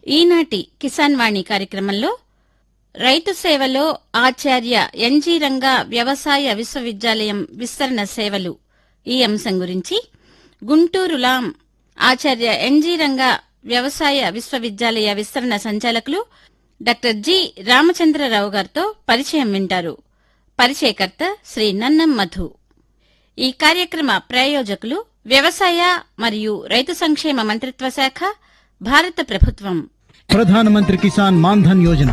ఈనాటి కిసాన్ వాణి కార్యక్రమంలో రైతు సేవలో ఆచార్య ఎన్జీ రంగా వ్యవసాయ విశ్వవిద్యాలయం విస్తరణ సేవలు ఈ అంశం గురించి గుంటూరులాం ఆచార్య ఎన్జీ రంగా వ్యవసాయ విశ్వవిద్యాలయ విస్తరణ సంచాలకులు డాక్టర్ జి రామచంద్రరావు గారితో పరిచయం వింటారు పరిచయకర్త శ్రీ నన్నం మధు ఈ కార్యక్రమ ప్రాయోజకులు వ్యవసాయ మరియు రైతు సంక్షేమ మంత్రిత్వ శాఖ భారత ప్రభుత్వం ప్రధానమంత్రి కిసాన్ మాన్ధన్ యోజన